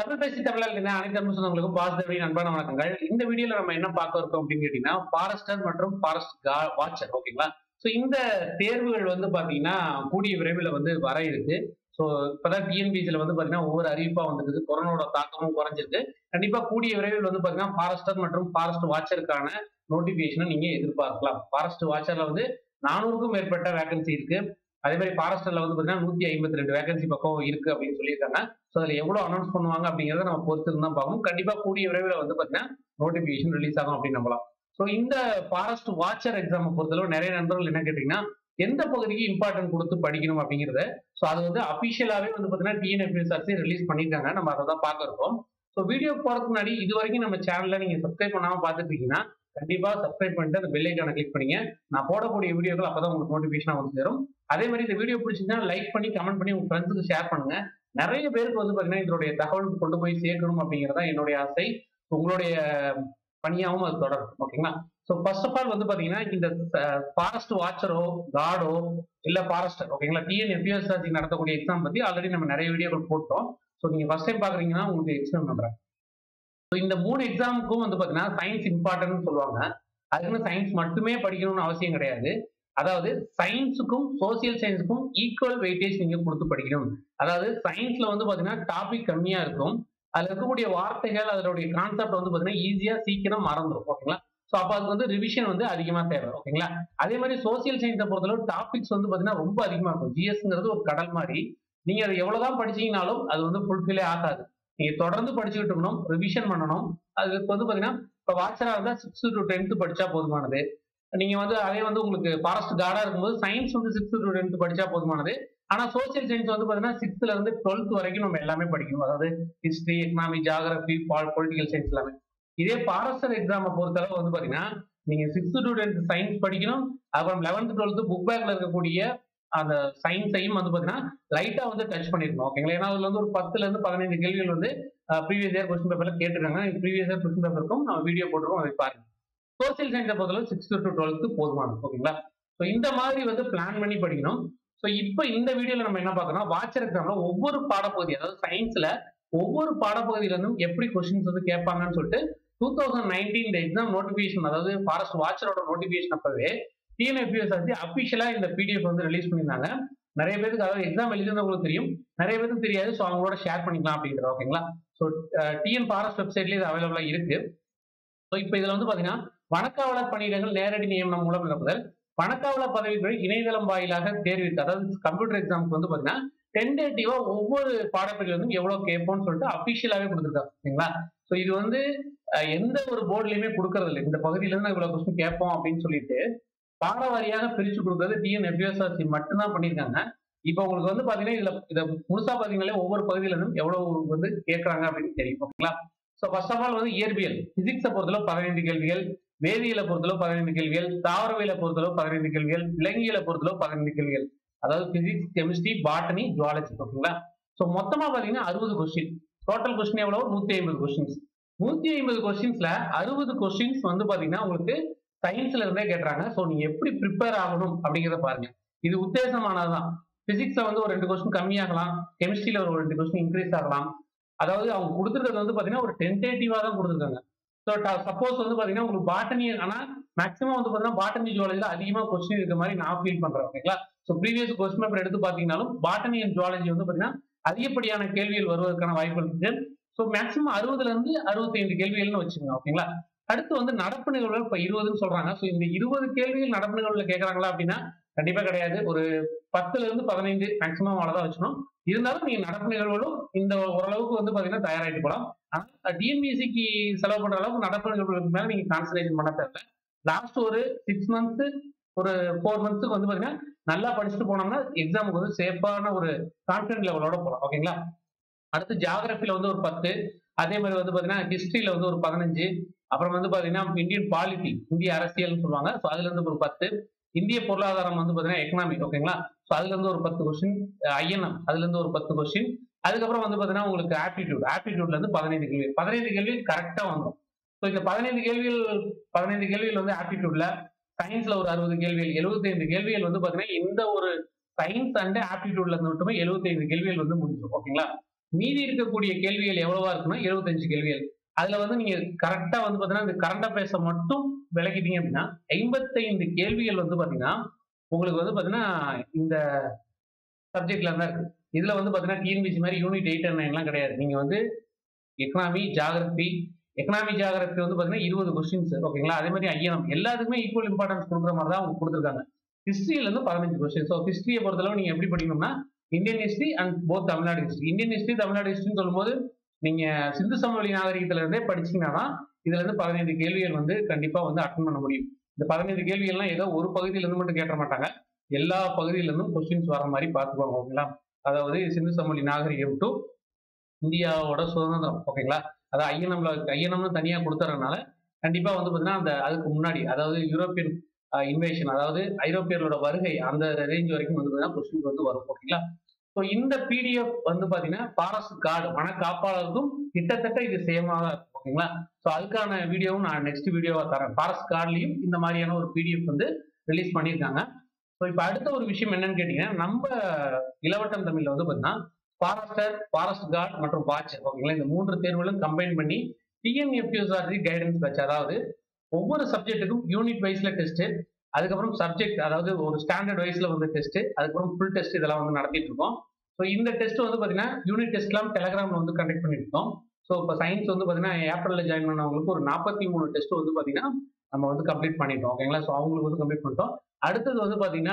தமிழ் பேசி தமிழால் இருந்த அனைத்து அன்பு சொந்தங்களுக்கும் பாசிட்டிவ் அன்பான வணக்கங்கள் இந்த வீடியோல நம்ம என்ன பார்க்க இருக்கோம் அப்படின்னு கேட்டீங்கன்னா ஃபாரஸ்டர் மற்றும் ஃபாரஸ்ட் வாட்சர் ஓகேங்களா ஸோ இந்த தேர்வுகள் வந்து பாத்தீங்கன்னா கூடிய விரைவில் வந்து வர இருக்கு ஸோ இப்பதான் டிஎன்பிசியில் வந்து பாத்தீங்கன்னா ஒவ்வொரு அறிவிப்பா வந்துருக்குது கொரோனாவோட தாக்கமும் குறைஞ்சிருக்கு கண்டிப்பா கூடிய விரைவில் வந்து பாத்தீங்கன்னா ஃபாரஸ்டர் மற்றும் ஃபாரஸ்ட் வாட்சருக்கான நோட்டிபிகேஷனை நீங்க எதிர்பார்க்கலாம் ஃபாரஸ்ட் வாட்சர்ல வந்து நானூறுக்கும் மேற்பட்ட வேகன்சி இருக்கு அதே மாதிரி ஃபாரஸ்டர்ல வந்து பாத்தீங்கன்னா நூத்தி ஐம்பத்தி ரெண்டு வேகன்சி பக்கம் இருக்கு அப்படின்னு சொல்லியிருக்காங்க ஸோ அதுல எவ்வளவு அனௌன்ஸ் பண்ணுவாங்க அப்படிங்கறத நம்ம பொறுத்து தான் பார்க்கணும் கண்டிப்பா கூடிய விரைவில் வந்து பாத்தீங்கன்னா நோட்டிபிகேஷன் ரிலீஸ் ஆகும் அப்படின்னு நம்பலாம் ஸோ இந்த ஃபாரஸ்ட் வாட்சர் எக்ஸாமை பொறுத்தளவு நிறைய நண்பர்கள் என்ன கேட்டீங்கன்னா எந்த பகுதிக்கு இம்பார்ட்டன்ட் கொடுத்து படிக்கணும் அப்படிங்கிறத ஸோ அது வந்து அபிஷியலாவே வந்து பாத்தீங்கன்னா டிஎன்எஃப்எஸ்ஆர்சி ரிலீஸ் பண்ணியிருக்காங்க நம்ம அதை தான் பார்க்க இருக்கோம் ஸோ வீடியோ போறதுக்கு முன்னாடி இது வரைக்கும் நம்ம சேனல்ல நீங்க சப்ஸ்கிரைப் பண்ணாம பார்த்துட்டு இருக்கீங்கன்னா கண்டிப்பா சப்ஸ்கிரைப் பண்ணிட்டு அந்த பெல் ஐக்கான கிளிக் பண்ணீங்க நான் போடக்கூடிய வீடியோக்கள் அப்பதான் உங்களுக்கு நோட்டிபிகேஷன் வந்து சேரும் அதே மாதிரி இந்த வீடியோ பிடிச்சிருந்தா லைக் பண்ணி கமெண்ட் பண்ணி உங்க ஃப்ரெண்ட்ஸுக்கு ஷேர் பண்ணுங்க நிறைய பேருக்கு வந்து பாத்தீங்கன்னா இதனுடைய தகவல் கொண்டு போய் சேர்க்கணும் அப்படிங்கறதா என்னுடைய ஆசை உங்களுடைய பணியாகவும் அது தொடரும் ஓகேங்களா ஸோ ஃபர்ஸ்ட் ஆஃப் ஆல் வந்து பாத்தீங்கன்னா இந்த ஃபாரஸ்ட் வாட்சரோ கார்டோ இல்ல ஃபாரஸ்டர் ஓகேங்களா டிஎன்எஃப்எஸ்ஆர்சி நடத்தக்கூடிய எக்ஸாம் பத்தி ஆல்ரெடி நம்ம நிறைய வீடியோக்கள் போட்டோம் ஸோ நீங்க ஃபர்ஸ்ட் டைம் பாக்குறீங்கன்னா உங்களுக்கு எக்ஸ்பிளைன் பண்றேன் ஸோ இந்த மூணு எக்ஸாமுக்கும் வந்து பாத்தீங்கன்னா சயின்ஸ் இம்பார்ட்டன்ட் சொல்லுவாங்க அதுக்குன்னு சயின்ஸ் மட்டுமே படிக்கணும்னு அவசியம் கிடையாது அதாவது சயின்ஸுக்கும் சோசியல் சயின்ஸுக்கும் ஈக்குவல் வெயிட்டேஜ் நீங்க கொடுத்து படிக்கணும் அதாவது சயின்ஸ்ல வந்து பாத்தீங்கன்னா டாபிக் கம்மியா இருக்கும் அதுல இருக்கக்கூடிய வார்த்தைகள் அதனுடைய கான்செப்ட் வந்து பாத்தீங்கன்னா ஈஸியா சீக்கிரம் மறந்துடும் ஓகேங்களா ஸோ அப்போ அதுக்கு வந்து ரிவிஷன் வந்து அதிகமா தேவை ஓகேங்களா அதே மாதிரி சோசியல் சயின்ஸை பொறுத்தளவு டாபிக்ஸ் வந்து பாத்தீங்கன்னா ரொம்ப அதிகமா இருக்கும் ஜிஎஸ்ங்கிறது ஒரு கடல் மாதிரி நீங்க அதை எவ்வளவுதான் படிச்சீங்கனாலும் அது வந்து ஃபுல்ஃபில்லே ஆகாது நீங்க தொடர்ந்து படிச்சுக்கிட்டு இருக்கணும் ரிவிஷன் பண்ணணும் அதுக்கு வந்து பாத்தீங்கன்னா இப்போ வாட்சரா இருந்தா சிக்ஸ்த் டு டென்த் படிச்சா போதுமானது நீங்க வந்து அதே வந்து உங்களுக்கு ஃபாரஸ்ட் கார்டா இருக்கும்போது சயின்ஸ் வந்து சிக்ஸ்த் டு டென்த் படிச்சா போதுமானது ஆனா சோசியல் சயின்ஸ் வந்து பாத்தீங்கன்னா சிக்ஸ்த்ல இருந்து டுவெல்த் வரைக்கும் நம்ம எல்லாமே படிக்கணும் அதாவது history economy geography political science எல்லாமே இதே ஃபாரஸ்டர் எக்ஸாமை பொறுத்தளவு வந்து பாத்தீங்கன்னா நீங்க சிக்ஸ்த் டு டென்த் சயின்ஸ் படிக்கணும் அப்புறம் லெவன்த் டுவெல்த் புக் பேக்ல இருக்கக்கூடிய அந்த சயின்ஸையும் வந்து பாத்தீங்கன்னா லைட்டா வந்து டச் பண்ணிருக்கணும் ஓகேங்களா ஏன்னா அதுல வந்து ஒரு பத்துல இருந்து பதினைந்து கேள்விகள் வந்து ப்ரீவியஸ் இயர் கொஸ்டின் பேப்பர்ல கேட்டிருக்காங்க ப்ரீவியஸ் இயர் கொஸ்டின் பேப்பருக்கும் நம்ம வீடியோ போட்டிருக்கோம் அதை பாருங்க சோசியல் சயின்ஸை பொறுத்தளவு சிக்ஸ்த் டு டுவெல்த் போதுமானது ஓகேங்களா ஸோ இந்த மாதிரி வந்து பிளான் பண்ணி படிக்கணும் ஸோ இப்போ இந்த வீடியோல நம்ம என்ன பார்க்கறோம் வாட்சர் எக்ஸாம்ல ஒவ்வொரு பாடப்பகுதி அதாவது சயின்ஸ்ல ஒவ்வொரு பாடப்பகுதியில இருந்தும் எப்படி கொஸ்டின்ஸ் வந்து கேட்பாங்கன்னு சொல்லிட்டு டூ தௌசண்ட் நைன்டீன் இந்த எக்ஸாம் நோட்டிபிகேஷன் அதாவது ஃபாரஸ்ட் வாட்சரோட நோட்டிபிகேஷன் அப்பவே டிஎன்எஃப்எஸ்ஆர்சி அபிஷியலா இந்த பிடிஎஃப் வந்து ரிலீஸ் பண்ணியிருந்தாங்க நிறைய பேருக்கு அதாவது எக்ஸாம் எழுதுனவங்களுக்கு தெரியும் நிறைய பேருக்கு தெரியாது ஸோ அவங்களோட ஷேர் பண்ணிக்கலாம் அப்படிங்கிறது ஓகேங்களா ஸோ டிஎன் ஃபாரஸ்ட் வெப்சைட்லேயே இது அவைலபிளா இருக்கு ஸோ இப்போ இதுல வந்து பாத்தீங்கன்னா வணக்காவலர் பணியிடங்கள் நேரடி நியமனம் மூலம் நிரப்புதல் வணக்காவலர் பதவிகள் இணையதளம் வாயிலாக தேர்விற்கு அதாவது கம்ப்யூட்டர் எக்ஸாமுக்கு வந்து பாத்தீங்கன்னா டென்டேட்டிவா ஒவ்வொரு பாடப்பிரிவு வந்து எவ்வளவு கேட்போம்னு சொல்லிட்டு அபிஷியலாவே கொடுத்துருக்காங்க ஓகேங்களா ஸோ இது வந்து எந்த ஒரு போர்டுலயுமே கொடுக்கறது இல்லை இந்த பகுதியில இருந்து இவ்வளவு கொஸ்டின் கேட்போம் அப்படின்னு சொல்லிட்டு பாட வாரியாக பிரிச்சு கொடுக்கறது டிஎன் எஃப்எஸ்ஆர்சி மட்டும்தான் பண்ணியிருக்காங்க இப்போ உங்களுக்கு வந்து பாத்தீங்கன்னா இதுல இதை முழுசா பாத்தீங்கன்னா ஒவ்வொரு பகுதியில இருந்தும் எவ்வளவு வந்து கேட்கறாங்க அப்படின்னு தெரியும் ஓகேங்களா ஸோ ஃபர்ஸ்ட் ஆஃப் ஆல் வந்து இயற்பியல் பிசிக்ஸை பொறுத்தளவு பதினைந்து கேள்விகள் வேதியியலை பொறுத்தளவு பதினைந்து கேள்விகள் தாவரவியலை பொறுத்தளவு பதினைந்து கேள்விகள் விலங்கியலை பொறுத்தளவு பதினைந்து கேள்விகள் அதாவது பிசிக்ஸ் கெமிஸ்ட்ரி பாட்டனி ஜுவாலஜி ஓகேங்களா ஸோ மொத்தமா பாத்தீங்கன்னா அறுபது கொஸ்டின் டோட்டல் கொஸ்டின் எவ்வளவு நூத்தி ஐம்பது கொஸ்டின்ஸ் நூத்தி ஐம்பது கொஸ்டின்ஸ்ல அறுபது கொஸ்டின்ஸ் வந்து பாத்தீங்கன்னா உங்களுக்கு சயின்ஸ்ல இருந்தே கேட்டுறாங்க ஸோ நீங்க எப்படி ப்ரிப்பேர் ஆகணும் அப்படிங்கிறத பாருங்க இது உத்தேசமானதுதான் பிசிக்ஸ்ல வந்து ஒரு ரெண்டு கொஸ்டின் கம்மியாகலாம் கெமிஸ்ட்ரியில ஒரு ரெண்டு கொஸ்டின் இன்க்ரீஸ் ஆகலாம் அதாவது அவங்க கொடுத்துருக்கிறது வந்து பாத்தீங்கன்னா ஒரு டென்டேட்டிவா தான் கொடுத்துருக்காங்க ஸோ சப்போஸ் வந்து பாத்தீங்கன்னா உங்களுக்கு பாட்டனி ஆனா மேக்ஸிமம் வந்து பாத்தீங்கன்னா பாட்டனி ஜுவாலஜில அதிகமா கொஸ்டின் இருக்க மாதிரி நான் ஃபீல் பண்றேன் ஓகேங்களா ஸோ ப்ரீவியஸ் கொஸ்டின் பேப்பர் எடுத்து பாத்தீங்கன்னாலும் பாட்டனி அண்ட் ஜுவாலஜி வந்து பாத்தீங்கன்னா அதிகப்படியான கேள்விகள் வருவதற்கான வாய்ப்பு இருக்கு ஸோ மேக்ஸிமம் அறுபதுல இருந்து அறுபத்தைந்து கேள்விகள்னு வச்சுக்கோங்க ஓகேங்களா அடுத்து வந்து நடப்பு நிகழ்வுகள் இப்ப இருபதுன்னு சொல்றாங்க ஸோ இந்த இருபது கேள்விகள் நடப்பு நிகழ்வுல கேட்கறாங்களா அப்படின்னா கண்டிப்பா கிடையாது ஒரு பத்துல இருந்து பதினைந்து மேக்ஸிமம் அவ்வளவுதான் வச்சுக்கணும் இருந்தாலும் நீங்க நடப்பு நிகழ்வுகளும் இந்த ஓரளவுக்கு வந்து பாத்தீங்கன்னா தயாராகிட்டு போகலாம் ஆனா டிஎன்பிஎஸ்சிக்கு செலவு பண்ற அளவுக்கு நடப்பு நிகழ்வுகளுக்கு மேல நீங்க கான்சன்ட்ரேஷன் பண்ண தேவை லாஸ்ட் ஒரு சிக்ஸ் மந்த்ஸ் ஒரு ஃபோர் மந்த்ஸ்க்கு வந்து பாத்தீங்கன்னா நல்லா படிச்சுட்டு போனோம்னா எக்ஸாமுக்கு வந்து சேஃபான ஒரு கான்பிடன்ட் லெவலோட போகலாம் ஓகேங்களா அடுத்து ஜியாகிரபில வந்து ஒரு பத்து அதே மாதிரி வந்து பாத்தீங்கன்னா ஹிஸ்டரியில வந்து ஒரு பதினஞ்சு அப்புறம் வந்து பாத்தீங்கன்னா இந்தியன் பாலிட்டி இந்திய அரசியல்னு சொல்லுவாங்க ஸோ அதுல இருந்து ஒரு பத்து இந்திய பொருளாதாரம் வந்து பாத்தீங்கன்னா எக்கனாமி ஓகேங்களா ஸோ அதுல இருந்து ஒரு பத்து கொஸ்டின் ஐஎன்எம் அதுல இருந்து ஒரு பத்து கொஸ்டின் அதுக்கப்புறம் வந்து பாத்தீங்கன்னா உங்களுக்கு ஆப்டிடியூட் ஆப்டிடியூட்ல இருந்து பதினைந்து கேள்வி பதினைந்து கேள்வி கரெக்டா வந்துடும் ஸோ இந்த பதினைந்து கேள்விகள் பதினைந்து கேள்விகள் வந்து ஆப்டிடியூட்ல சயின்ஸ்ல ஒரு அறுபது கேள்விகள் எழுபத்தைந்து கேள்விகள் வந்து பாத்தீங்கன்னா இந்த ஒரு சயின்ஸ் அண்ட் ஆப்டிடியூட்ல இருந்து மட்டுமே எழுபத்தைந்து கேள்விகள் வந்து முடிஞ்சிடும் ஓகேங்களா மீதி இருக்கக்கூடிய கேள்விகள் எவ்வளவா இருக்குன்னா இருபத்தஞ்சு கேள்விகள் அதுல வந்து நீங்க கரெக்டா வந்து பாத்தீங்கன்னா இந்த கரண்ட் அஃபேர்ஸை மட்டும் விளக்கிட்டீங்க அப்படின்னா ஐம்பத்தைந்து கேள்விகள் வந்து பாத்தீங்கன்னா உங்களுக்கு வந்து பாத்தீங்கன்னா இந்த சப்ஜெக்ட்ல தான் இருக்கு இதுல வந்து பாத்தீங்கன்னா டிஎன்பிசி மாதிரி யூனிட் எயிட் அண்ட் நைன்லாம் கிடையாது நீங்க வந்து எக்கனாமி ஜாகிரபி எக்கனாமி ஜாகிரபி வந்து பாத்தீங்கன்னா இருபது கொஸ்டின்ஸ் ஓகேங்களா அதே மாதிரி ஐஎனம் எல்லாத்துக்குமே ஈக்குவல் இம்பார்ட்டன்ஸ் கொடுக்குற மாதிரி தான் அவங்க கொடுத்துருக்காங்க ஹிஸ்டரியில இருந்து பதினஞ்சு கொஸ்டின் ஸோ ஹிஸ்டரியை பொறுத்தளவு நீங்க எப்படி படிக்கணும்னா Indian history and both Tamil Nadu history Indian history Tamil Nadu ஹிஸ்டரின்னு சொல்லும்போது நீங்க சிந்து சமவெளி நாகரிகத்துல இருந்தே படிச்சீங்கன்னா தான் இதுல இருந்து பதினைந்து கேள்விகள் வந்து கண்டிப்பா வந்து அட்டன் பண்ண முடியும் இந்த பதினைந்து கேள்விகள்லாம் ஏதோ ஒரு பகுதியில இருந்து மட்டும் கேட்ட மாட்டாங்க எல்லா பகுதியில இருந்தும் கொஸ்டின்ஸ் வர மாதிரி பார்த்துக்குவாங்க ஓகேங்களா அதாவது சிந்து சமவெளி நாகரிகம் டு இந்தியாவோட சுதந்திரம் ஓகேங்களா அதாவது ஐஎன்எம்ல ஐஎன்எம்னு தனியா கொடுத்துறதுனால கண்டிப்பா வந்து பாத்தீங்கன்னா அந்த அதுக்கு முன்னாடி அதாவது யூரோப்பியன் இன்வேஷன் அதாவது ஐரோப்பியர்களோட வருகை அந்த ரேஞ்ச் வரைக்கும் வந்து பாத்தீங்கன்னா கொஸ்டின்ஸ் வந்து வரும் ஓகேங்களா ஸோ இந்த பிடிஎஃப் வந்து பாத்தீங்கன்னா ஃபாரஸ்ட் கார்டு வன காப்பாளருக்கும் கிட்டத்தட்ட இது சேமா தான் இருக்கும் ஓகேங்களா ஸோ அதுக்கான வீடியோவும் நான் நெக்ஸ்ட் வீடியோவா தரேன் ஃபாரஸ்ட் கார்ட்லயும் இந்த மாதிரியான ஒரு பிடிஎஃப் வந்து ரிலீஸ் பண்ணியிருக்காங்க ஸோ இப்போ அடுத்த ஒரு விஷயம் என்னன்னு கேட்டீங்கன்னா நம்ம இளவட்டம் தமிழ்ல வந்து பாத்தீங்கன்னா ஃபாரஸ்டர் ஃபாரஸ்ட் கார்டு மற்றும் வாட்சர் ஓகேங்களா இந்த மூன்று தேர்வுகளும் கம்பைன் பண்ணி டிஎன்எஃப்யூஎஸ்ஆர்சி கைடன்ஸ் பேட்ச் அதாவது ஒவ்வொரு சப்ஜெக்ட்டுக்கும் யூனிட் வைஸ்ல டெஸ்ட் அதுக்கப்புறம் சப்ஜெக்ட் அதாவது ஒரு ஸ்டாண்டர்ட் வைஸ்ல வந்து டெஸ்ட் அதுக்கப்புறம் ஃபுல் டெஸ்ட் இதெல்லாம் வந்து நடத்திட்டு இருக்கோம் ஸோ இந்த டெஸ்ட் வந்து பாத்தீங்கன்னா யூனிட் டெஸ்ட்லாம் டெலகிராம்ல வந்து கண்டக்ட் பண்ணிட்டு இருக்கோம் ஸோ இப்போ சயின்ஸ் வந்து பாத்தீங்கன்னா ஏப்ரல்ல ஜாயின் பண்ணவங்களுக்கு ஒரு நாற்பத்தி மூணு டெஸ்ட் வந்து பாத்தீங்கன்னா நம்ம வந்து கம்ப்ளீட் பண்ணிட்டோம் ஓகேங்களா ஸோ அவங்களுக்கு வந்து கம்ப்ளீட் பண்ணிட்டோம் அடுத்தது வந்து பாத்தீங்கன்னா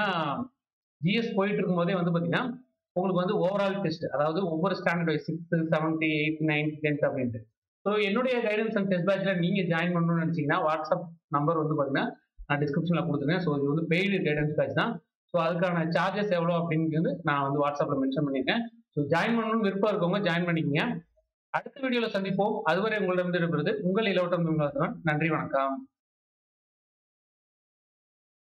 ஜிஎஸ் போயிட்டு இருக்கும் போதே வந்து பாத்தீங்கன்னா உங்களுக்கு வந்து ஓவரால் டெஸ்ட் அதாவது ஒவ்வொரு standard wise sixth seventh eighth ninth tenth அப்படின்ட்டு ஸோ என்னுடைய கைடன்ஸ் அண்ட் டெஸ்ட் பேட்ச்ல நீங்க ஜாயின் பண்ணணும்னு நினைச்சீங்கன்னா வாட்ஸ்அப் நம்பர் வந்து பாத்தீங்கன்னா நான் டிஸ்கிரிப்ஷன்ல கொடுத்துருக்கேன் ஸோ இது வந்து பெய்டு கைடன்ஸ் பேட்ச் தான் ஸோ அதுக்கான சார்ஜஸ் எவ்வளோ அப்படிங்கிறது நான் வந்து வாட்ஸ்அப்ல மென்ஷன் பண்ணியிருக்கேன் ஸோ ஜாயின் பண்ணணும்னு விருப்பம் இருக்கவங்க ஜாயின் பண்ணிக்கங்க அடுத்த வீடியோல சந்திப்போம் அதுவரை உங்களிடம் இருக்கிறது உங்கள் இலவட்டம் நன்றி வணக்கம்